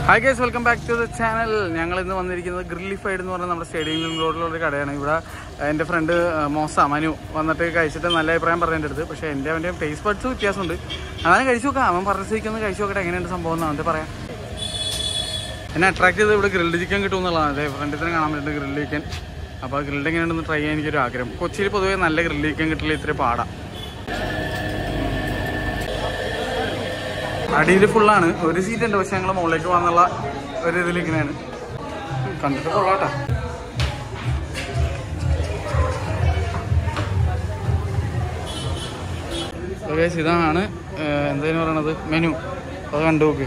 Hi guys welcome back to the channel ഞങ്ങൾ ഇന്ന് വന്നിരിക്കുന്നത് ഗ്രില്ലിഫൈഡ് എന്ന് പറഞ്ഞ നമ്മുടെ സ്റ്റേഡിയം റോഡിലുള്ള ഒരു കടയാണ് ഇവിടെ എൻ്റെ ഫ്രണ്ട് മോസ മനു വന്നിട്ട് കഴിച്ചിട്ട് നല്ല അഭിപ്രായം പറഞ്ഞു എൻ്റെ അടുത്ത് പക്ഷേ എൻ്റെ അവൻ്റെ ടേസ്റ്റ് ബഡ്സ് വ്യത്യാസമുണ്ട് അതാണ് കഴിച്ചു നോക്കാം അവൻ പറഞ്ഞ സ്ഥിതിക്കൊന്ന് കഴിച്ചു നോക്കട്ടെ എങ്ങനെയുണ്ട് സംഭവം എന്ന് അവൻ്റെ പറയാം എന്നെ അട്രാക്ട് ചെയ്ത് ഇവിടെ ഗ്രിൽഡ് ചിക്കൻ കിട്ടും എന്നുള്ളതാണ് അതെ ഫ്രണ്ടിൽ തന്നെ കാണാൻ പറ്റുന്നത് ഗ്രിൽഡ് ചിക്കൻ അപ്പോൾ ആ ഗ്രിൽഡ് എങ്ങനെയുണ്ടെന്ന് ട്രൈ ചെയ്യാൻ എനിക്കൊരു ആഗ്രഹം കൊച്ചിയിൽ പൊതുവേ നല്ല ഗ്രിൽഡ് ചിക്കൻ കിട്ടില്ല ഇത്തിരി പാടാം അടിയിൽ ഫുള്ളാണ് ഒരു സീറ്റ് ഉണ്ട് പക്ഷെ ഞങ്ങൾ മുകളിലേക്ക് വന്നുള്ള ഒരു ഇതിൽ ഇങ്ങനെയാണ് കണ്ടിട്ട് കൊള്ളാട്ടാ So guys, ഇതാണ് എന്തായാലും പറയണത് മെനു അത് കണ്ടു നോക്ക്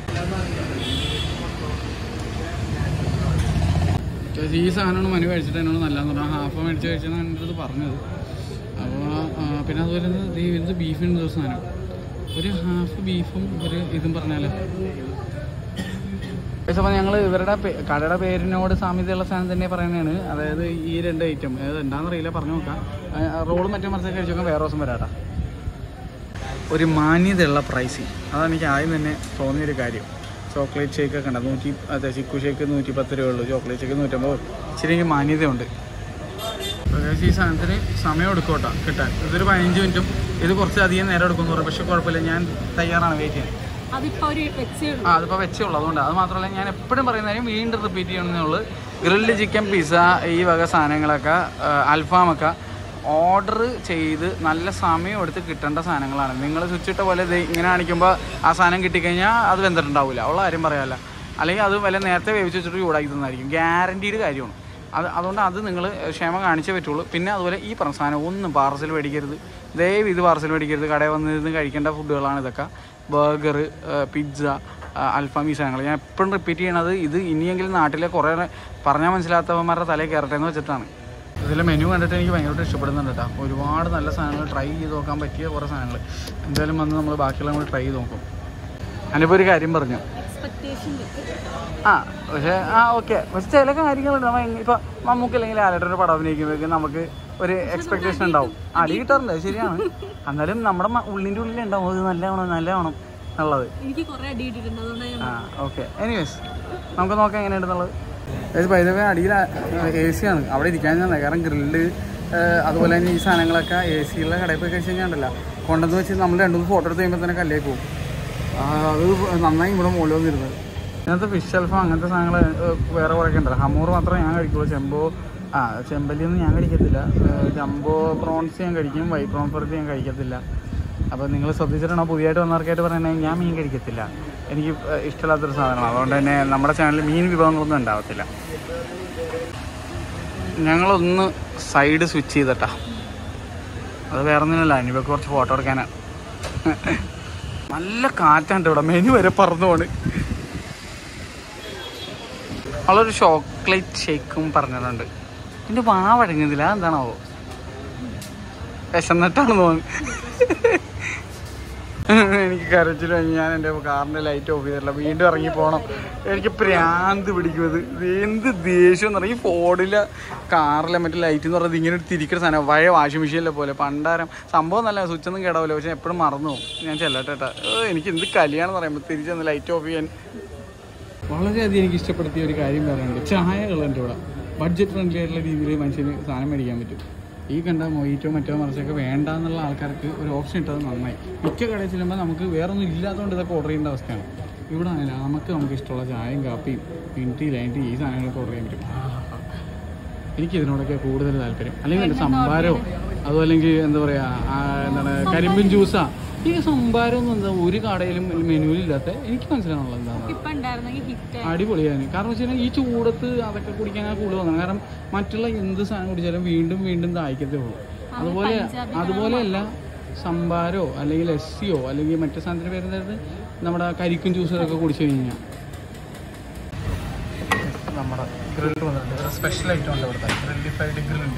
Guys, ഈ സാധനമാണ് മനു കഴിച്ചിട്ട് എന്നോട് നല്ലതെന്ന് പറഞ്ഞാൽ ഹാഫ് മേടിച്ച് കഴിച്ചെന്നാണ് എൻ്റെ അടുത്ത് പറഞ്ഞത് അപ്പോൾ പിന്നെ അതുപോലെ തന്നെ ദേ ഇത് ബീഫിൻ്റെ ഒരു സാധനം ഒരു ഹാഫ് ബീഫും ഒരു ഇതും പറഞ്ഞാലോ അപ്പോൾ ഞങ്ങൾ ഇവരുടെ പേ- കടയുടെ പേരിനോട് സാമ്യതയുള്ള സാധനം തന്നെ പറയുന്നതാണ് അതായത് ഈ രണ്ട് ഐറ്റം അത് എന്താണെന്നറിയില്ല പറഞ്ഞു നോക്കാം റോളും മറ്റേ മറിച്ചൊക്കെ കഴിച്ചു നോക്കാം വേറെ ദിവസം വരാട്ടാ ഒരു മാന്യതയുള്ള പ്രൈസിങ് അതാണ് എനിക്ക് ആദ്യം തന്നെ തോന്നിയൊരു കാര്യം ചോക്ലേറ്റ് ഷേക്ക് ഒക്കെ ഉണ്ട് നൂറ്റി അതെ ചിക്കു ഷേക്ക് നൂറ്റി പത്ത് രൂപ ഉള്ളൂ ചോക്ലേറ്റ് ഷേക്ക് നൂറ്റമ്പത് ഇച്ചിരി എനിക്ക് മാന്യതയുണ്ട് ഏകദേശം ഈ സാധനത്തിന് സമയം എടുക്കും കേട്ടോ കിട്ടാൻ ഇതൊരു പതിനഞ്ച് മിനിറ്റും ഇത് കുറച്ച് അധികം നേരം എടുക്കും എന്ന് പറയും പക്ഷേ കുഴപ്പമില്ല ഞാൻ തയ്യാറാണ് വെയിറ്റ് ചെയ്യാൻ അതിപ്പോ ഒരു വെച്ച് ആ അതിപ്പോൾ വെച്ചേ ഉള്ളൂ അതുകൊണ്ട് അത് മാത്രമല്ല ഞാൻ എപ്പോഴും പറയുന്ന കാര്യം വീണ്ടും റിപ്പീറ്റ് ചെയ്യണമെന്നേ ഉള്ളൂ ഗ്രിൽഡ് ചിക്കൻ പിസ്സ ഈ വക സാധനങ്ങളൊക്കെ ആ, അൽഫാമൊക്കെ ഓർഡർ ചെയ്ത് നല്ല സമയം എടുത്ത് കിട്ടേണ്ട സാധനങ്ങളാണ് നിങ്ങൾ സ്വിച്ച് ഇട്ട പോലെ ദേ ഇങ്ങനെ കാണിക്കുമ്പോൾ ആ സാധനം കിട്ടിക്കഴിഞ്ഞാൽ അത് വെന്തിട്ടുണ്ടാവില്ല ഉള്ള കാര്യം പറയാമല്ല അല്ലെങ്കിൽ അത് വല്ല നേരത്തെ വേവിച്ച് വെച്ചിട്ട് ചൂടാക്കി തന്നായിരിക്കും ഗ്യാരണ്ടീഡ് കാര്യമാണ് അത് അതുകൊണ്ട് അത് നിങ്ങൾ ക്ഷമ കാണിച്ചേ പറ്റുള്ളൂ പിന്നെ അതുപോലെ ഈ പറഞ്ഞ സാധനം ഒന്നും പാർസൽ മേടിക്കരുത് ദയവ് ഇത് പാർസൽ മേടിക്കരുത് കടയിൽ വന്നിരുന്ന് കഴിക്കേണ്ട ഫുഡുകളാണ് ഇതൊക്കെ ബർഗർ പിസ്സ അൽഫാം ഈ സാധനങ്ങൾ ഞാൻ എപ്പോഴും റിപ്പീറ്റ് ചെയ്യണത് ഇത് ഇനിയെങ്കിലും നാട്ടിലെ കുറേ പറഞ്ഞാൽ മനസ്സിലാത്തവന്മാരുടെ തലയിൽ കയറട്ടെ എന്ന് വെച്ചിട്ടാണ് ഇതിലെ മെനു കണ്ടിട്ട് എനിക്ക് ഭയങ്കരമായിട്ട് ഇഷ്ടപ്പെടുന്നുണ്ട് കേട്ടോ ഒരുപാട് നല്ല സാധനങ്ങൾ ട്രൈ ചെയ്ത് നോക്കാൻ പറ്റിയ കുറേ സാധനങ്ങൾ എന്തായാലും വന്ന് നമ്മൾ ബാക്കിയുള്ള നമ്മൾ ട്രൈ ചെയ്ത് നോക്കും ഞാനിപ്പോൾ ഒരു കാര്യം പറഞ്ഞു എക്സ്പെക്ടേഷൻ ആ പക്ഷേ ആ ഓക്കെ പക്ഷെ ചില കാര്യങ്ങളുണ്ട് നമ്മൾ ഇപ്പോൾ മമ്മൂക്ക് അല്ലെങ്കിൽ ലാലേട്ടൻ്റെ പടം അഭിനയിക്കുമ്പോഴേക്കും നമുക്ക് ഒരു എക്സ്പെക്ടേഷൻ ഉണ്ടാവും അടി കിട്ടാറുണ്ട് അത് ശരിയാണ് എന്നാലും നമ്മുടെ മ- ഉള്ളിൻ്റെ ഉള്ളിൽ ഉണ്ടാവും അത് നല്ലതാവണം നല്ലതാവണം എന്നുള്ളത് എനിക്ക് കുറെ അടി ഇട്ടിട്ടുണ്ട് അതുകൊണ്ട് ഞാൻ ആ ഓക്കെ എനിവേസ് നമുക്ക് നോക്കാം എങ്ങനെയുണ്ടെന്നുള്ളത് പൈതവേ അടിയിൽ എ സി ആണ് അവിടെ ഇരിക്കാൻ ഞാൻ കാരണം ഗ്രില്ല് അതുപോലെ തന്നെ ഈ സാധനങ്ങളൊക്കെ എ സിയുള്ള കടയിൽ പോയി കഴിച്ച് കഴിഞ്ഞാൽ ഉണ്ടല്ലോ കൊണ്ടുവന്ന് വെച്ച് നമ്മൾ രണ്ടു മൂന്ന് ഫോട്ടോ എടുത്ത് കഴിയുമ്പോൾ തന്നെ കല്ലേക്ക് പോകും ആ, അത് നന്നായി ഇവിടെ മുകളിൽ വന്നിരുന്നത് ഇങ്ങനത്തെ ഫിഷ് അൽഫാം അങ്ങനത്തെ സാധനങ്ങൾ വേറെ കുറേ ഉണ്ടല്ലോ ഹമൂർ മാത്രമേ ഞാൻ കഴിക്കുള്ളൂ ചെമ്പോ ആ ചെമ്പല്ലിയൊന്നും ഞാൻ കഴിക്കത്തില്ല ഏഹ്, ജംബോ പ്രോൺസ് ഞാൻ കഴിക്കും വൈറ്റ് പ്രോൺ പുറത്ത് ഞാൻ കഴിക്കത്തില്ല അപ്പോൾ നിങ്ങൾ ശ്രദ്ധിച്ചിട്ടുണ്ടോ പുതിയതായിട്ട് വന്നവർക്കായിട്ട് പറയുന്നത് ഞാൻ മീൻ കഴിക്കത്തില്ല എനിക്ക് ഏഹ്, ഇഷ്ടമില്ലാത്തൊരു സാധനമാണ് അതുകൊണ്ട് തന്നെ നമ്മുടെ ചാനലിൽ മീൻ വിഭവങ്ങളൊന്നും ഉണ്ടാവത്തില്ല ഞങ്ങളൊന്ന് സൈഡ് സ്വിച്ച് ചെയ്തട്ടാ അത് വേറെ ഒന്നുമില്ല ഇനിയിപ്പോൾ കുറച്ച് ഫോട്ടോ എടുക്കാനാണ് നല്ല കാറ്റാണ്ട് ഇവിടെ മെനു വരെ പറന്നു പോണ് അവളൊരു ചോക്ലേറ്റ് ഷേക്കും പറഞ്ഞിട്ടുണ്ട് എൻ്റെ വാ വഴങ്ങുന്നില്ല എന്താണാവോ വിശന്നിട്ടാണ് തോന്നുന്നു എനിക്ക് കരച്ചിൽ ഞാൻ എൻ്റെ കാറിൻ്റെ ലൈറ്റ് ഓഫ് ചെയ്തിട്ടില്ല വീണ്ടും ഇറങ്ങി പോകണം എനിക്ക് പ്രാന്ത് പിടിക്കുന്നത് ഇത് എന്ത് ദേഷ്യം എന്ന് പറഞ്ഞാൽ ഈ ഫോണിലെ കാറിലെ മറ്റേ ലൈറ്റ് എന്ന് പറയുന്നത് ഇങ്ങനെ ഒരു തിരിക്കുന്ന സാധനം പഴയ വാഷിംഗ് മെഷീനിലെ പോലെ പണ്ടാരം സംഭവം നല്ല സ്വിച്ച് ഒന്നും കേടാവില്ല പക്ഷെ എപ്പോഴും മറന്നു പോകും ഞാൻ ചെല്ലട്ടേട്ടാ ഏ, എനിക്ക് എന്ത് കല്യാണം പറയുമ്പോൾ തിരിച്ചൊന്ന് ലൈറ്റ് ഓഫ് ചെയ്യാൻ വളരെയധികം എനിക്ക് ഇഷ്ടപ്പെടുത്തിയ ഒരു കാര്യം പറയാനുണ്ട് ചായകൾ എൻ്റെ ഇവിടെ ബഡ്ജറ്റ് ഫ്രണ്ട്ലി ആയിട്ടുള്ള രീതിയിൽ മനുഷ്യന് സാധനം മേടിക്കാൻ പറ്റും ഈ കണ്ട മൊയ്റ്റോ മറ്റോ മറിച്ചൊക്കെ വേണ്ട എന്നുള്ള ആൾക്കാർക്ക് ഒരു ഓപ്ഷൻ ഇട്ടത് നന്നായി മിക്ക കടയിൽ ചെല്ലുമ്പോൾ നമുക്ക് വേറെ ഒന്നും ഇല്ലാത്തതുകൊണ്ട് ഇതൊക്കെ ഓർഡർ ചെയ്യേണ്ട അവസ്ഥയാണ് ഇവിടെ അങ്ങനെ നമുക്ക് നമുക്ക് ഇഷ്ടമുള്ള ചായയും കാപ്പിയും മിൻറ്റി ലൈൻറ്റി ഈ സാധനങ്ങളൊക്കെ ഓർഡർ ചെയ്യാൻ പറ്റും എനിക്ക് ഇതിനോടൊക്കെ കൂടുതൽ താല്പര്യം അല്ലെങ്കിൽ എൻ്റെ സംഭാരോ അതും അല്ലെങ്കിൽ എന്താ പറയുക ആ, എന്താണ് കരിമ്പിൻ ജ്യൂസാ ഈ സംഭാരം ഒന്നും എന്താ ഒരു കടയിലും മെനുവിലില്ലാത്ത എനിക്ക് മനസ്സിലാണുള്ളത് എന്താണ് ഇപ്പൊ ഉണ്ടായിരുന്നെങ്കിൽ ഹിറ്റ് അടിപൊളിയാണ് കാരണം വെച്ച് കഴിഞ്ഞാൽ ഈ ചൂടത്ത് അതൊക്കെ കുടിക്കാനാണ് കൂടുതൽ വന്നത് കാരണം മറ്റുള്ള എന്ത് സാധനം കുടിച്ചാലും വീണ്ടും വീണ്ടും ദാഹിക്കത്തേ ഉള്ളൂ അതുപോലെ അതുപോലെയല്ല സംഭാരോ അല്ലെങ്കിൽ ലസ്സിയോ അല്ലെങ്കിൽ മറ്റു സാധനത്തിന് പേരുന്നത് നമ്മുടെ കരിക്കും ജ്യൂസൊക്കെ കുടിച്ചു കഴിഞ്ഞാൽ നമ്മുടെ ഗ്രില്ല് വന്നിട്ടുണ്ട് സ്പെഷ്യൽ ഐറ്റം ഉണ്ട് ഇവിടുത്തെ ഗ്രില്ല് ഫ്രൈഡ് ഗ്രില്ലുണ്ട്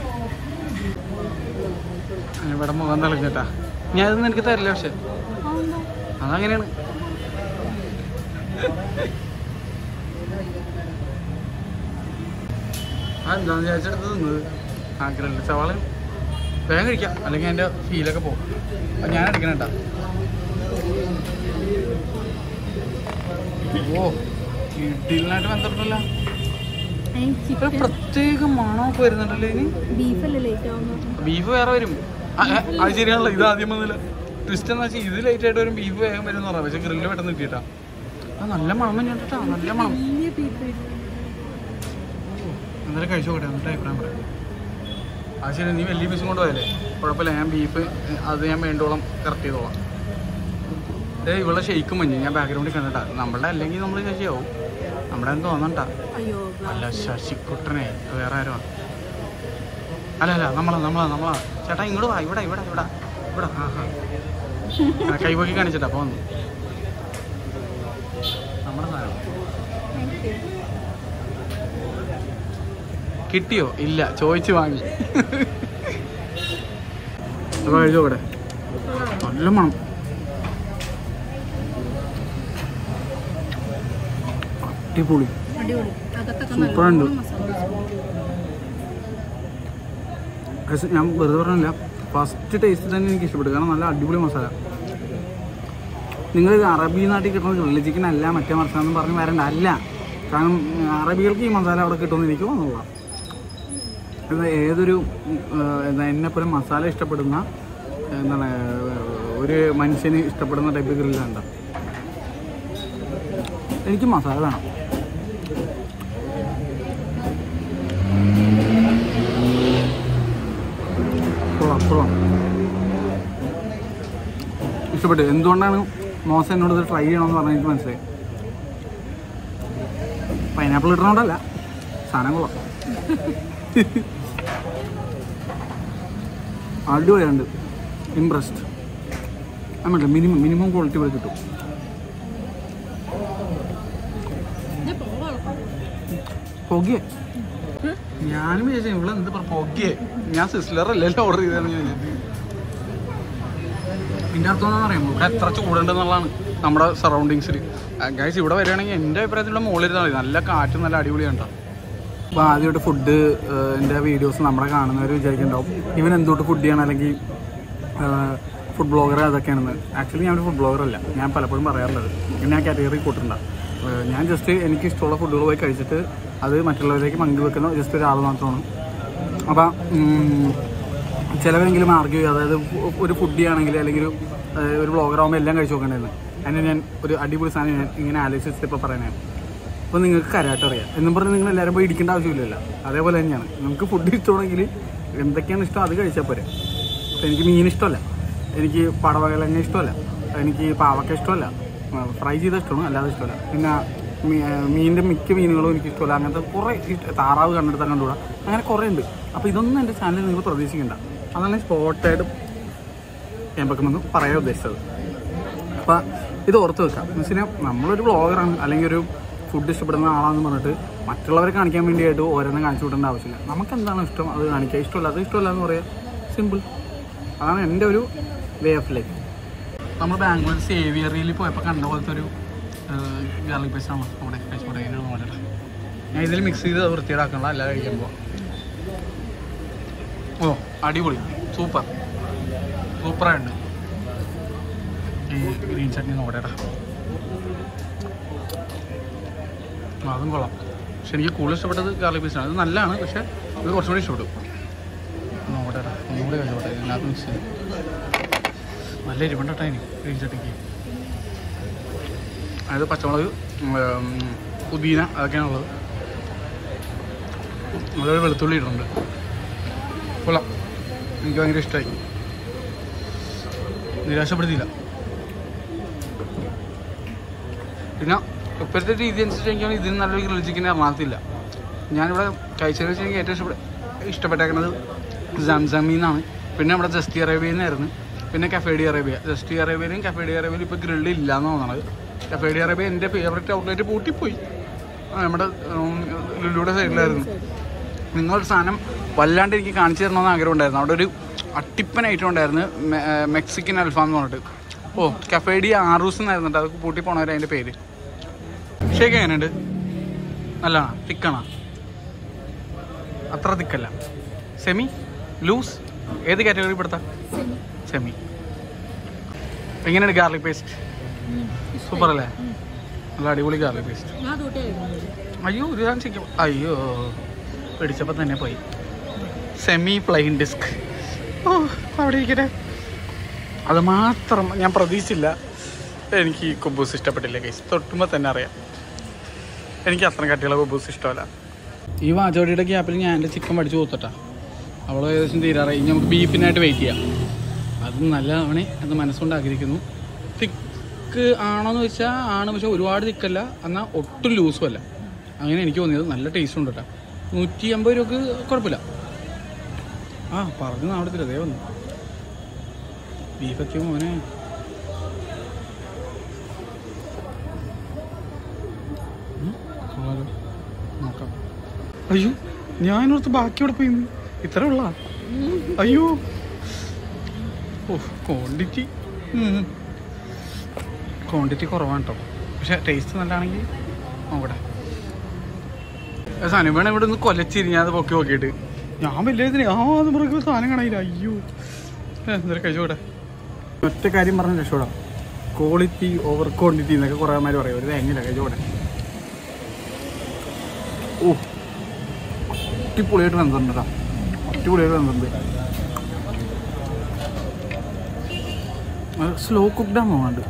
ഇവിടെ മുഖം തെളിഞ്ഞിട്ടാ ഞാൻ ഇതൊന്നും എനിക്ക് തരില്ല പക്ഷെ അതങ്ങനെയാണ് ആ എന്താന്ന് വിചാരിച്ചെടുത്ത് തിന്നത് ആ ഗ്രില്ല് സവാള വേഗം കഴിക്കാം അല്ലെങ്കിൽ എൻ്റെ ഫീലൊക്കെ പോകും അപ്പം ഞാൻ എടുക്കണം കേട്ടോ ഓ ഇഡിലിനായിട്ട് ബന്ധപ്പെട്ടല്ല ഒരു ചിക്കൻ പ്രത്യേക മണമൊക്കെ വരുന്നുണ്ടല്ലോ ഇതിന് ബീഫല്ലേ ലേറ്റ് ആവുന്ന ബീഫ് വേറെ വരും ആ, ആ, അത് ശരിയാണല്ലോ ഇത് ആദ്യം വന്നില്ല ട്വിസ്റ്റ് എന്ന് വെച്ചാൽ ഇത് ലേറ്റ് ആയിട്ട് വരും ബീഫ് വേഗം വരും എന്ന് പറയാം പക്ഷെ ഗ്രില്ല് പെട്ടെന്ന് കിട്ടിയിട്ടാ ആ നല്ല മണം തന്നെയാ നല്ല മണം വലിയ പീസ് എന്തായാലും കഴിച്ചു നോക്കട്ടെ എന്നിട്ട് അഭിപ്രായം പറയാം അത് ശരി നീ വലിയ പീസും കൊണ്ട് പോയല്ലേ കുഴപ്പമില്ല ഞാൻ ബീഫ് അത് ഞാൻ വേണ്ടോളം കറക്റ്റ് ചെയ്തോളാം ഏ ഇവിടെ ഷെയ്ക്കും മഞ്ഞ് ഞാൻ ബാക്ക്ഗ്രൗണ്ടിൽ കണ്ടിട്ടാ നമ്മളുടെ അല്ലെങ്കിൽ നമ്മൾ ശശിയാവും നമ്മുടെ എന്ന് തോന്നണ്ട അയ്യോ അല്ല ശശിക്കുട്ടനെ വേറെ ആരോ അല്ല അല്ല നമ്മളാ നമ്മളാ നമ്മളാ ചേട്ടാ ഇങ്ങോട്ട് വാ ഇവിടെ ഇവിടെ ഇവിടെ ഇവിടെ ആ ഹാ കൈപോക്കി കാണിച്ചിട്ടാ അപ്പൊ വന്നു നമ്മുടെ സാധനം കിട്ടിയോ ഇല്ല ചോദിച്ചു വാങ്ങി അപ്പൊ കഴിച്ചോ ഇവിടെ നല്ല മണം അടിപൊളി അടിപൊളി അകത്തൊക്കെ സൂപ്പറുണ്ട്. നല്ലോണം മസാല പക്ഷെ ഞാൻ വെറുതെ പറഞ്ഞില്ല ഫസ്റ്റ് ടേസ്റ്റ് തന്നെ എനിക്ക് ഇഷ്ടപ്പെട്ടു കാരണം നല്ല അടിപൊളി മസാല നിങ്ങൾ അറബി നാട്ടിൽ കിട്ടുന്ന ഗ്രില്ല് ചിക്കൻ അല്ല മറ്റേ മസാല എന്ന് പറഞ്ഞ് വരണ്ട അല്ല കാരണം ഉം, അറബികൾക്ക് ഈ മസാല അവിടെ കിട്ടുമെന്ന് എനിക്ക് തോന്നുന്നില്ല ഇത് ഏതൊരു ഉം, ഏഹ്, എന്താ എന്നെപ്പോലെ മസാല ഇഷ്ടപ്പെടുന്ന എന്താണ് ഏഹ്, ഒരു മനുഷ്യന് ഇഷ്ടപ്പെടുന്ന ടൈപ്പ് ഗ്രില്ലുണ്ട് എനിക്ക് മസാല വേണം കൊള്ളാം കൊള്ളാം ഇഷ്ടപ്പെട്ടു എന്തുകൊണ്ടാണ് മോശ എന്നോട് ഇത് ട്രൈ ചെയ്യണമെന്ന് പറഞ്ഞാൽ എനിക്ക് മനസ്സിലായി പൈനാപ്പിൾ ഇടണോണ്ടല്ല സാധനം കൊള്ളാം അടിപൊളിയുണ്ട് ഇംപ്രസ്ഡ് അമ്മല്ല മിനിമം മിനിമം ക്വാളിറ്റി ഇവിടെ കിട്ടും ഇത് പോവാളോ പൊകിയെ ഞാനും വിചാരിച്ചു ഇവിടെ എന്ത് പറ പൊകിയെ ഞാൻ സിസ്ലർ അല്ലല്ലോ ഓർഡർ ചെയ്തതെന്ന് ഞാൻ വിചാരിച്ചു. ഇതിൻ്റെ അർത്ഥം എന്താണെന്ന് അറിയാമോ ഇവിടെ എത്ര ചൂടുണ്ടെന്നുള്ളതാണ് നമ്മുടെ സറൗണ്ടിങ്സിൽ ഗൈസ് ഇവിടെ വരികയാണെങ്കിൽ എൻ്റെ അഭിപ്രായത്തിലുള്ള മുകളിലിരുന്നാൽ മതി നല്ല കാറ്റും നല്ല അടിപൊളിയാണ് അപ്പോൾ ആദ്യമായിട്ട് ഫുഡ് എൻ്റെ വീഡിയോസ് നമ്മുടെ കാണുന്നവർ വിചാരിക്കുന്നുണ്ടാവും ഇവൻ എന്തുകൊണ്ട് ഫുഡ് ചെയ്യണം അല്ലെങ്കിൽ ഫുഡ് ബ്ലോഗർ അതൊക്കെയാണെന്ന് ആക്ച്വലി ഞാൻ ഒരു ഫുഡ് ബ്ലോഗർ അല്ല ഞാൻ പലപ്പോഴും പറയാറുള്ളത് ഇങ്ങനെ ഞാൻ കാറ്റഗറി കൂട്ടുന്നുണ്ട് ഏഹ് ഞാൻ ജസ്റ്റ് എനിക്ക് ഇഷ്ടമുള്ള ഫുഡുകൾ പോയി കഴിച്ചിട്ട് അത് മറ്റുള്ളവരിലേക്ക് പങ്കുവെക്കുന്ന ജസ്റ്റ് ഒരാൾ മാത്രമാണ് അപ്പം ചിലവരെങ്കിലും ആർഗ്യൂ ചെയ്യും അതായത് ഫു- ഒരു ഫുഡി ആണെങ്കിൽ അല്ലെങ്കിൽ ഒരു ഏഹ് ഒരു ബ്ലോഗർ ആകുമ്പോൾ എല്ലാം കഴിച്ചു നോക്കേണ്ടതെന്ന് അതിന് ഞാൻ ഒരു അടിപൊളി സാധനം ഞാൻ ഇങ്ങനെ ആലോചിച്ചിട്ട് ഇപ്പോൾ പറയാനാണ് അപ്പോൾ നിങ്ങൾക്ക് കരാട്ട് അറിയാം എന്നും പറഞ്ഞ് നിങ്ങൾ എല്ലാവരും പോയി ഇടിക്കേണ്ട ആവശ്യമില്ലല്ലോ അതേപോലെ തന്നെയാണ് നമുക്ക് ഫുഡ് ഇഷ്ടമാണെങ്കിൽ എന്തൊക്കെയാണ് ഇഷ്ടം അത് കഴിച്ചാൽ പോരെ അപ്പോൾ എനിക്ക് മീൻ ഇഷ്ടമല്ല എനിക്ക് പടവകലങ്ങ ഇഷ്ടമല്ല എനിക്ക് പാവക്ക ഇഷ്ടമല്ല ഫ്രൈ ചെയ്ത ഇഷ്ടമാണ് അല്ലാതെ ഇഷ്ടമല്ല പിന്നെ മീ- ഏർ മീനിൻ്റെ മിക്ക മീനുകളും എനിക്ക് ഇഷ്ടമല്ല അങ്ങനത്തെ കുറേ ഇഷ്ട- താറാവ് കണ്ടെടുത്താൽ കണ്ടുകൂടാ അങ്ങനെ കുറേ ഉണ്ട് അപ്പോൾ ഇതൊന്നും എൻ്റെ ചാനലിൽ നിങ്ങൾ പ്രതീക്ഷിക്കേണ്ട അതാണ് സ്പോട്ടായിട്ട് ഞാൻ വെക്കുമെന്ന് പറയാൻ ഉദ്ദേശിച്ചത് അപ്പം ഇത് ഓർത്ത് വെക്കാം എന്ന് വെച്ച് കഴിഞ്ഞാൽ നമ്മളൊരു ബ്ലോഗറാണ് അല്ലെങ്കിൽ ഒരു ഫുഡ് ഇഷ്ടപ്പെടുന്ന ആളാണെന്ന് പറഞ്ഞിട്ട് മറ്റുള്ളവരെ കാണിക്കാൻ വേണ്ടിയിട്ട് ഓരോന്നും കാണിച്ചു വിടേണ്ട ആവശ്യമില്ല നമുക്ക് എന്താണ് ഇഷ്ടം അത് കാണിക്കുക ഇഷ്ടമല്ല അത് ഇഷ്ടമല്ല എന്ന് പറയാം സിമ്പിൾ അതാണ് എൻ്റെ ഒരു വേ ഓഫ് ലൈഫ് നമ്മൾ ബാംഗ്ലൂർ സേവിയറിയിൽ പോയപ്പോൾ കണ്ട പോലത്തെ ഒരു ഗാർലിക് പേസ്റ്റ് ആണ് അവിടെ കഴിച്ചുകൂടെ വളരെ ഞാൻ ഇതിൽ മിക്സ് ചെയ്ത് വൃത്തിയേടാക്കണ്ട എല്ലാം കഴിക്കാൻ പോവാം ഓ അടിപൊളി സൂപ്പർ സൂപ്പറായിട്ടുണ്ട് ഈ ഗ്രീൻ ചട്നി നോക്കട്ടെടാ ആ, അതും കൊള്ളാം പക്ഷെ എനിക്ക് കൂടുതൽ ഇഷ്ടപ്പെട്ടത് ഗാർലിക് പേസ്റ്റാണ് അത് നല്ലതാണ് പക്ഷേ ഇത് കുറച്ചും കൂടി ഇഷ്ടപ്പെട്ടു നോക്കട്ടെടാ ഒന്നുകൂടി കഴിച്ചോട്ടെ ഇതിനകത്ത് മിക്സ് ചെയ്ത് നല്ല എരിവുണ്ടട്ടാ ഇനി ഗ്രീൻ ചട്നിക്ക് അതായത് പച്ചമുളക് ഉം, പുതിന അതൊക്കെയാണുള്ളത് അതൊരു വെളുത്തുള്ളി ഇടുന്നുണ്ട് കൊള്ളാം എനിക്ക് ഭയങ്കര ഇഷ്ടമായി നിരാശപ്പെടുത്തിയില്ല പിന്നെ ഇപ്പോഴത്തെ രീതി അനുസരിച്ച് എനിക്കാണ് ഇതിന് നല്ലൊരു ഗ്രിൽ ചിക്കൻ എറണാകുളത്തില്ല ഞാനിവിടെ കഴിച്ചതെന്ന് വെച്ചാൽ എനിക്ക് ഏറ്റവും ഇഷ്ടപ്പെട്ട ഇഷ്ടപ്പെട്ടേക്കുന്നത് സംസമി എന്നാണ് പിന്നെ നമ്മുടെ ജസ്റ്റി അറേബ്യയിൽ നിന്നായിരുന്നു പിന്നെ കഫേഡി അറേബ്യ ജസ്റ്റി അറേബ്യയിലും കഫേഡി അറേബ്യയിലും ഇപ്പോൾ ഗ്രില്ഡ് ഇല്ല എന്ന് തോന്നണത് കഫേഡി അറേബ്യ എൻ്റെ ഫേവറേറ്റ് ഔട്ട്ലെറ്റ് പൂട്ടിപ്പോയി ആ, നമ്മുടെ ഉം, ലുലുയുടെ സൈഡിലായിരുന്നു നിങ്ങളൊരു സാധനം വല്ലാണ്ട് എനിക്ക് കാണിച്ചു തരണമെന്ന് ആഗ്രഹം ഉണ്ടായിരുന്നു അവിടെ ഒരു അട്ടിപ്പൻ ഐറ്റം ഉണ്ടായിരുന്നു മെ- ഏർ മെക്സിക്കൻ അൽഫാം എന്ന് പറഞ്ഞിട്ട് ഓ കഫേഡി ആറൂസ് എന്നായിരുന്നു കേട്ടോ. അത് പൂട്ടി പോണവരെ അതിൻ്റെ പേര് ഷേക്ക് എങ്ങനെയുണ്ട് നല്ലതാണോ തിക്കാണോ അത്ര തിക്കല്ല സെമി ലൂസ് ഏത് കാറ്റഗറി പെടുത്താം സെമി എങ്ങനെയാണ് ഗാർലിക് പേസ്റ്റ് സൂപ്പർ അല്ലേ നല്ല അടിപൊളി ഗാർലിക് പേസ്റ്റ് ഞാൻ തൊട്ടേ കഴിക്കുന്നത് അയ്യോ ഒരു ഞാൻ ചിക്കൻ അയ്യോ പിടിച്ചപ്പോൾ തന്നെ പോയി സെമി പ്ലെയിൻ ഡിസ്ക് ഓ അവിടെ ഇരിക്കട്ടെ അത് മാത്രം ഞാൻ പ്രതീക്ഷിച്ചില്ല എനിക്ക് ഈ കുബൂസ് ഇഷ്ടപ്പെട്ടില്ല കേസ് തൊട്ടുമ്പോൾ തന്നെ അറിയാം എനിക്ക് അത്ര കട്ടിയുള്ള കുബൂസ് ഇഷ്ടമല്ല ഈ വാചോടിയുടെ ഗ്യാപ്പിൽ ഞാൻ എൻ്റെ ചിക്കൻ പഠിച്ചു കൊടുത്തട്ടാ അവൾ ഏകദേശം തീരാറായി ഇനി നമുക്ക് ബീഫിനായിട്ട് വെയിറ്റ് ചെയ്യാം അത് നല്ലതാണ് എന്ന് മനസ്സുകൊണ്ട് ആഗ്രഹിക്കുന്നു തിക്ക് ആണോന്ന് വെച്ചാൽ ആണ് പക്ഷെ ഒരുപാട് തിക്കല്ല എന്നാൽ ഒട്ടും ലൂസും അല്ല അങ്ങനെ എനിക്ക് തോന്നിയത് നല്ല ടേസ്റ്റ് ഉണ്ട് കേട്ടോ നൂറ്റി അമ്പത് രൂപക്ക് കുഴപ്പമില്ല ആ പറഞ്ഞു നാടത്തില്ല അതേ വന്നു ബീഫൊക്കെ മോനെ ഉം, കൊള്ളാലോ. നോക്കാം അയ്യോ ഞാനോർത്ത് ബാക്കി ഇവിടെ പോയി ഇത്ര ഉള്ള അയ്യോ ഓ ക്വാണ്ടിറ്റി ക്വാണ്ടിറ്റി കുറവാണ് കേട്ടോ പക്ഷെ ടേസ്റ്റ് നല്ലതാണെങ്കിൽ നോക്കട്ടെ സനുവേണ ഇവിടെ നിന്ന് കൊലച്ചിരി ഞാൻ അത് പൊക്കി നോക്കിയിട്ട് ഞാൻ വലിയ ആ അത് മൃഗ സാധനം കാണാനില്ല അയ്യോ എന്തൊരു കഴിച്ചോട്ടെ ഒറ്റ കാര്യം പറഞ്ഞ രക്ഷപ്പെടാം ക്വാളിറ്റി ഓവർ ക്വാണ്ടിറ്റി എന്നൊക്കെ കുറേ മാര് പറയും ഒരു തേങ്ങില്ല കഴിച്ചോട്ടെ ഓ അടിപൊളിയായിട്ട് വെന്തിട്ടുണ്ട് കേട്ടോ അടിപൊളിയായിട്ട് വെന്തിട്ടുണ്ട് സ്ലോ കുക്ക്ഡാണ് തോന്നുന്നുണ്ട്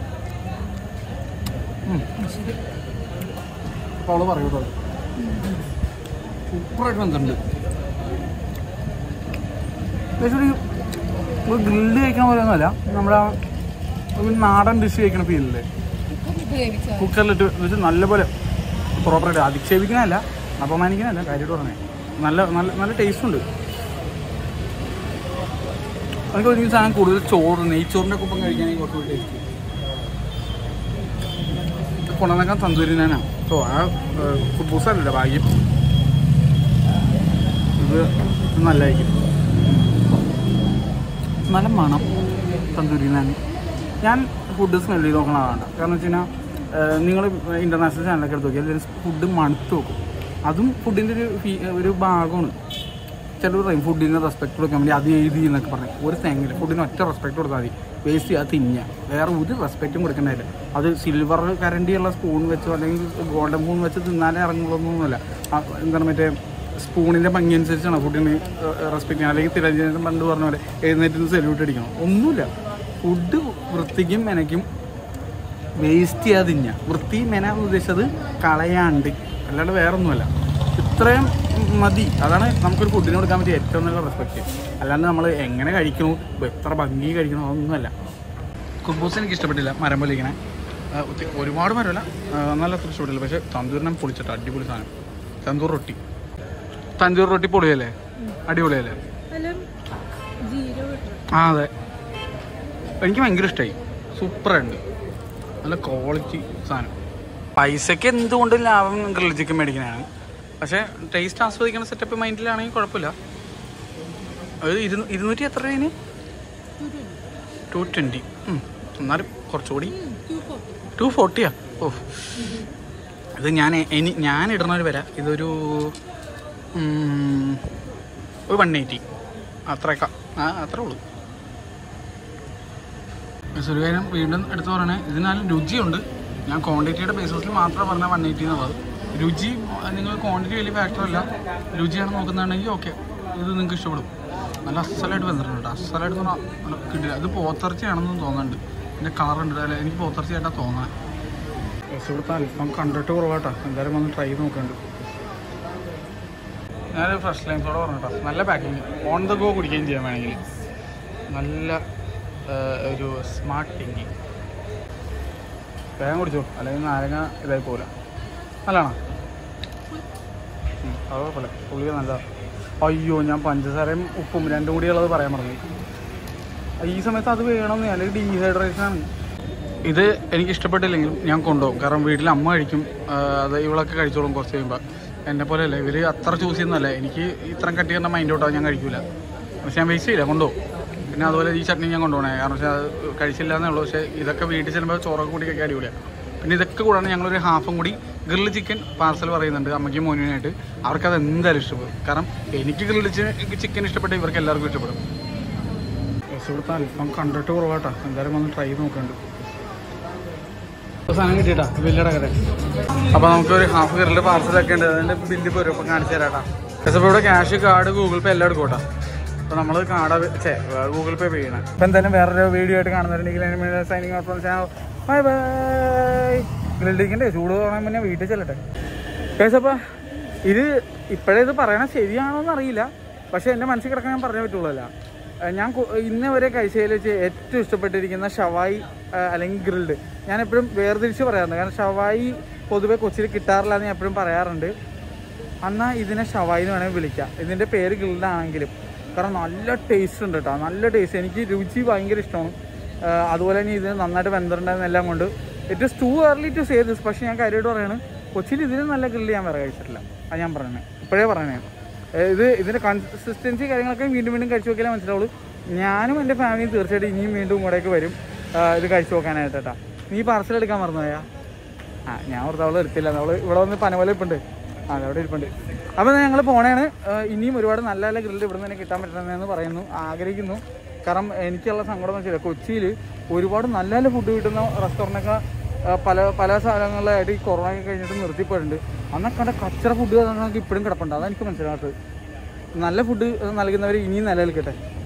അപ്പോൾ അവള് പറയൂട്ടോ സൂപ്പറായിട്ട് വന്നിട്ടുണ്ട് ഒരു ഗ്രില്ഡ് കഴിക്കണ പോലെ ഒന്നുമല്ല നമ്മുടെ ആ ഒരു നാടൻ ഡിഷ് കഴിക്കണ ഫീലില്ലേ കുക്കറിലിട്ട് വെച്ച് നല്ലപോലെ പ്രോപ്പറായിട്ട് അധിക്ഷേപിക്കണമല്ല അപമാനിക്കണമല്ല കാര്യമായിട്ട് പറഞ്ഞേ നല്ല നല്ല നല്ല ടേസ്റ്റ് ഉണ്ട് എനിക്ക് ഒരു സാധനം കൂടുതൽ ചോറ് നെയ്ച്ചോറിൻ്റെ ഒപ്പം കഴിക്കാനെങ്കിൽ കുറച്ചുകൂടി ടേസ്റ്റ് കൊണ്ടുവന്നേക്കാൻ തന്തൂരി നാനാണ് ഓ ആ കുബൂസല്ല ഭാഗ്യം ഇത് ഇത് നല്ലതായിരിക്കും നല്ല മണം തന്തൂരി നാൻ ഞാൻ ഫുഡ് സ്മെൽ ചെയ്ത് നോക്കണ ആളാണ് കാരണം വെച്ച് കഴിഞ്ഞാൽ നിങ്ങൾ ഇൻ്റർനാഷണൽ ചാനലൊക്കെ എടുത്ത് നോക്കിയാൽ എല്ലാവരും ഫുഡ് മണത്ത് നോക്കും അതും ഫുഡിൻ്റെ ഒരു ഫീ- ഒരു ഭാഗമാണ് ചിലർ പറയും ഫുഡിന് റെസ്പെക്ട് കൊടുക്കാൻ വേണ്ടി അത് എഴുതി എന്നൊക്കെ പറയും ഒരു തെങ്ങില്ല ഫുഡിന് ഒറ്റ റെസ്പെക്ട് കൊടുത്താൽ മതി വേസ്റ്റ് ചെയ്യാതെ തിന്നുക വേറെ ഒരു റെസ്പെക്റ്റും കൊടുക്കണ്ടായില്ല അത് സിൽവർ കരണ്ടിയുള്ള സ്പൂൺ വെച്ചോ അല്ലെങ്കിൽ ഗോൾഡൻ സ്പൂൺ വെച്ച് തിന്നാലേ ഇറങ്ങുള്ളൊന്നുമല്ല ആ, എന്താണ് മറ്റേ സ്പൂണിൻ്റെ ഭംഗി അനുസരിച്ചാണ് ഫുഡിന് റെസ്പെക്ട് ചെയ്യുക അല്ലെങ്കിൽ തിരഞ്ഞെടുപ്പ് പണ്ട് പറഞ്ഞ പോലെ എഴുന്നേറ്റ് സെല്യൂട്ട് അടിക്കണം ഒന്നുമില്ല ഫുഡ് വൃത്തിക്കും മെനയ്ക്കും വേസ്റ്റ് ചെയ്യാതെ തിന്നുക വൃത്തി മെന എന്ന് ഉദ്ദേശിച്ചത് കളയാണ്ട് അല്ലാണ്ട് വേറെ ഒന്നുമല്ല ഇത്രയും മതി അതാണ് നമുക്കൊരു ഫുഡിന് കൊടുക്കാൻ പറ്റിയ ഏറ്റവും നല്ല റെസ്പെക്റ്റ് അല്ലാണ്ട് നമ്മൾ എങ്ങനെ കഴിക്കണു എത്ര ഭംഗി കഴിക്കണു അതൊന്നുമല്ല കുബൂസ് എനിക്ക് ഇഷ്ടപ്പെട്ടില്ല മരം പോലെ ഇങ്ങനെ ആ, ഒത്തി- ഒരുപാട് മരമല്ല ആ, നല്ല അത്ര ഇഷ്ടപ്പെട്ടില്ല പക്ഷേ തന്തൂരിനെ പൊളിച്ചിട്ട് അടിപൊളി സാധനം തന്തൂർ റൊട്ടി തന്തൂർ റൊട്ടി പൊളിയല്ലേ അടിപൊളിയല്ലേ അല്ല ജീരോ ആ അതെ എനിക്ക് ഭയങ്കര ഇഷ്ടമായി സൂപ്പറായിട്ടുണ്ട് നല്ല ക്വാളിറ്റി സാധനം പൈസക്ക് എന്തുകൊണ്ടും ലാഭം ഗ്രിൽ ചിക്കൻ മേടിക്കുന്നതാണ് പക്ഷേ ടേസ്റ്റ് ആസ്വദിക്കുന്ന സെറ്റപ്പ് മൈൻഡിലാണെങ്കിൽ കുഴപ്പമില്ല അത് ഇരുന്നൂ ഇരുന്നൂറ്റി എത്ര രൂപയാണ് ടു ട്വൻറ്റി എന്നാലും കുറച്ചുകൂടി ടു ഫോർട്ടിയാ ഓ ഇത് ഞാൻ എനി ഞാൻ ഇടണ ഒരു വില ഇതൊരു ഉം, ഒരു വൺ എയ്റ്റി അത്രയൊക്കെ ആ അത്രേ ഉള്ളൂ സുരകാരം വീണ്ടും എടുത്തു പറയണേ ഇതിനാലും രുചിയുണ്ട് ഞാൻ ക്വാണ്ടിറ്റിയുടെ ബേസിസിൽ മാത്രം പറഞ്ഞ വൺ എയ്റ്റി എന്നുള്ളത് രുചി നിങ്ങൾ ക്വാണ്ടിറ്റി വലിയ ഫാക്ടർ അല്ല രുചിയാണ് നോക്കുന്നുണ്ടെങ്കിൽ ഓക്കെ ഇത് നിങ്ങൾക്ക് ഇഷ്ടപ്പെടും നല്ല അസലായിട്ട് വന്നിട്ടുണ്ട് കേട്ടോ അസലായിട്ട് എന്ന് പറഞ്ഞാൽ നല്ല കിട്ടില്ല ഇത് പോത്തിറച്ചിയാണെന്ന് തോന്നുന്നുണ്ട് ഇതിൻ്റെ കളർ ഉണ്ട് അല്ല എനിക്ക് പോത്തിറച്ചിയായിട്ടാണ് തോന്നാൻ ഇവിടുത്തെ അല്പം കണ്ടിട്ട് കുറവാട്ടോ എന്തായാലും വന്ന് ട്രൈ ചെയ്ത് നോക്കുന്നുണ്ട് ഞാനൊരു ഫ്രഷ് ലൈംസോടെ പറഞ്ഞിട്ടോ നല്ല പാക്കിങ് ഓൺ ദ ഗോ കുടിക്കുകയും ചെയ്യാൻ വേണമെങ്കിൽ നല്ല ആ, ഒരു സ്മാർട്ട് തിങ്കിങ് വേഗം കുടിച്ചോ അല്ലെങ്കിൽ നാരങ്ങ ഇതായി പോകില്ല നല്ലതാണോ അത് കുഴപ്പമില്ല പുള്ളിക്ക് നല്ല അയ്യോ ഞാൻ പഞ്ചസാരയും ഉപ്പും രണ്ടും കൂടി ഉള്ളത് പറയാൻ പറഞ്ഞു ഈ സമയത്ത് അത് വേണമെന്ന് അല്ലെങ്കിൽ ഡീഹൈഡ്രേഷൻ ആണ് ഇത് എനിക്ക് ഇഷ്ടപ്പെട്ടില്ലെങ്കിലും ഞാൻ കൊണ്ടുപോകും കാരണം വീട്ടിൽ അമ്മ കഴിക്കും ആ, അത് ഇവളൊക്കെ കഴിച്ചോളും കുറച്ച് കഴിയുമ്പോൾ എന്നെ പോലെ അല്ല ഇവർ അത്ര ചൂസ് ചെയ്യുന്നതല്ല എനിക്ക് ഇത്രയും കട്ടി കണ്ട മൈൻഡ് ഔട്ടാവും ഞാൻ കഴിക്കില്ല പക്ഷെ ഞാൻ വേസ്റ്റ് ചെയ്യില്ല കൊണ്ടുപോകും പിന്നെ അതുപോലെ ഈ ചട്നി ഞാൻ കൊണ്ടുപോകണേ കാരണം വെച്ചാൽ അത് കഴിച്ചില്ല എന്നേ ഉള്ളൂ പക്ഷേ ഇതൊക്കെ വീട്ടിൽ ചെല്ലുമ്പോൾ ചോറൊക്കെ കൂടി ഒക്കെ അടിപൊളിയാണ് പിന്നെ ഇതൊക്കെ കൂടാണ് ഞങ്ങളൊരു ഹാഫും കൂടി ഗ്രില്ല് ചിക്കൻ പാർസൽ പറയുന്നുണ്ട് അമ്മയ്ക്കും മോനുവിനായിട്ട് അവർക്കത് എന്തായാലും ഇഷ്ടപ്പെടും കാരണം എനിക്ക് ഗ്രില്ല് ചിക്കൻ ഇഷ്ടപ്പെട്ട ഇവർക്ക് എല്ലാവർക്കും ഇഷ്ടപ്പെടും ഇവിടുത്തെ അല്പം കണ്ടിട്ട് കുറവാട്ടോ എന്തായാലും വന്ന് ട്രൈ ചെയ്ത് നോക്കുന്നുണ്ട് സാധനം കിട്ടിയിട്ടാ ബില്ലടക്കട്ടെ അപ്പൊ നമുക്കൊരു ഹാഫ് കയറിൽ പാർസലൊക്കെ ഉണ്ട് അതിന്റെ ബില്ല് പോരും അപ്പൊ കാണിച്ചു തരാട്ടാ പക്ഷെ ഇപ്പൊ ഇവിടെ ക്യാഷ് കാർഡ് ഗൂഗിൾ പേ എല്ലാം എടുക്കോട്ടാ അപ്പൊ നമ്മൾ കാർഡ് ചേ ഗൂഗിൾ പേ പേ ചെയ്യണം അപ്പൊ എന്തായാലും വേറൊരു വീഡിയോ ആയിട്ട് കാണുന്നുണ്ടെങ്കിൽ സൈനിങ് ഔട്ട് ബൈ ബൈ ഗ്രിൽഡിക്കിന്റെ ചൂട് പറയാൻ മുന്നേ വീട്ടിൽ ചെല്ലട്ടെ കേസപ്പ ഇത് ഇപ്പോഴേ ഇത് പറയണ ശരിയാണോന്ന് അറിയില്ല പക്ഷെ എൻ്റെ മനസ്സിൽ കിടക്കാൻ ഞാൻ പറഞ്ഞേ പറ്റുള്ളൂ ഞാൻ കു- ഇന്ന് വരെ കഴിച്ചതിൽ വെച്ച് ഏറ്റവും ഇഷ്ടപ്പെട്ടിരിക്കുന്ന ഷവായി ആ, അല്ലെങ്കിൽ ഗ്രിൽഡ് ഞാൻ എപ്പോഴും വേർതിരിച്ച് പറയാറുണ്ട് കാരണം ഷവായി പൊതുവെ കൊച്ചിയിൽ കിട്ടാറില്ല എന്ന് ഞാൻ എപ്പോഴും പറയാറുണ്ട് എന്നാൽ ഇതിനെ ഷവായി എന്ന് വേണമെങ്കിൽ വിളിക്കാം ഇതിൻ്റെ പേര് ഗ്രിൽഡ് ആണെങ്കിലും കാരണം നല്ല ടേസ്റ്റ് ഉണ്ട് കേട്ടോ നല്ല ടേസ്റ്റ് എനിക്ക് രുചി ഭയങ്കര ഇഷ്ടമാണ് ആ, അതുപോലെ തന്നെ ഇത് നന്നായിട്ട് വെന്തിട്ടുണ്ടായിരുന്ന എല്ലാം കൊണ്ട് it is too early to say this പക്ഷേ ഞാൻ കാര്യമായിട്ട് പറയാണ് കൊച്ചിയിൽ ഇതിന് നല്ല ഗ്രില്ല് ഞാൻ വേറെ കഴിച്ചിട്ടില്ല അത് ഞാൻ പറയണേ ഇപ്പോഴേ പറയണേ ഏ, ഇത് ഇതിൻ്റെ കൺസിസ്റ്റൻസി കാര്യങ്ങളൊക്കെ വീണ്ടും വീണ്ടും കഴിച്ചു നോക്കിയാലേ മനസ്സിലാവുള്ളൂ ഞാനും എൻ്റെ ഫാമിലിയും തീർച്ചയായിട്ടും ഇനിയും വീണ്ടും ഇങ്ങോട്ടേക്ക് വരും ആ, ഇത് കഴിച്ചു നോക്കാനായിട്ട് കേട്ടോ നീ പാർസൽ എടുക്കാൻ മറന്നുപോയാ ആ ഞാൻ ഓർത്ത് അവള് എടുത്തില്ല അവള് ഇവിടെ വന്ന് പനപോലെ ഇപ്പുണ്ട് ആ അവിടെ ഇരിപ്പുണ്ട് അപ്പോൾ ഞങ്ങൾ പോണേണ് ആ, ഇനിയും ഒരുപാട് നല്ല നല്ല ഗ്രില്ല് ഇവിടെ നിന്ന് തന്നെ കിട്ടാൻ പറ്റണമെന്ന് പറയുന്നു ആഗ്രഹിക്കുന്നു കാരണം എനിക്കുള്ള സങ്കടം എന്ന് വെച്ചാൽ കൊച്ചിയിൽ ഒരുപാട് നല്ല നല്ല ഫുഡ് കിട്ടുന്ന റെസ്റ്റോറൻറ്റൊക്കെ പല പല സ്ഥലങ്ങളിലായിട്ട് ഈ കൊറോണ ഒക്കെ കഴിഞ്ഞിട്ട് നിർത്തിപ്പോയിട്ടുണ്ട് അന്നൊക്കെ കണ്ട കച്ചറ ഫുഡ് നമുക്ക് ഇപ്പോഴും കിടപ്പുണ്ട് അതാണ് എനിക്ക് മനസ്സിലാകാത്തത് നല്ല ഫുഡ് നൽകുന്നവർ ഇനിയും നിലനിൽക്കട്ടെ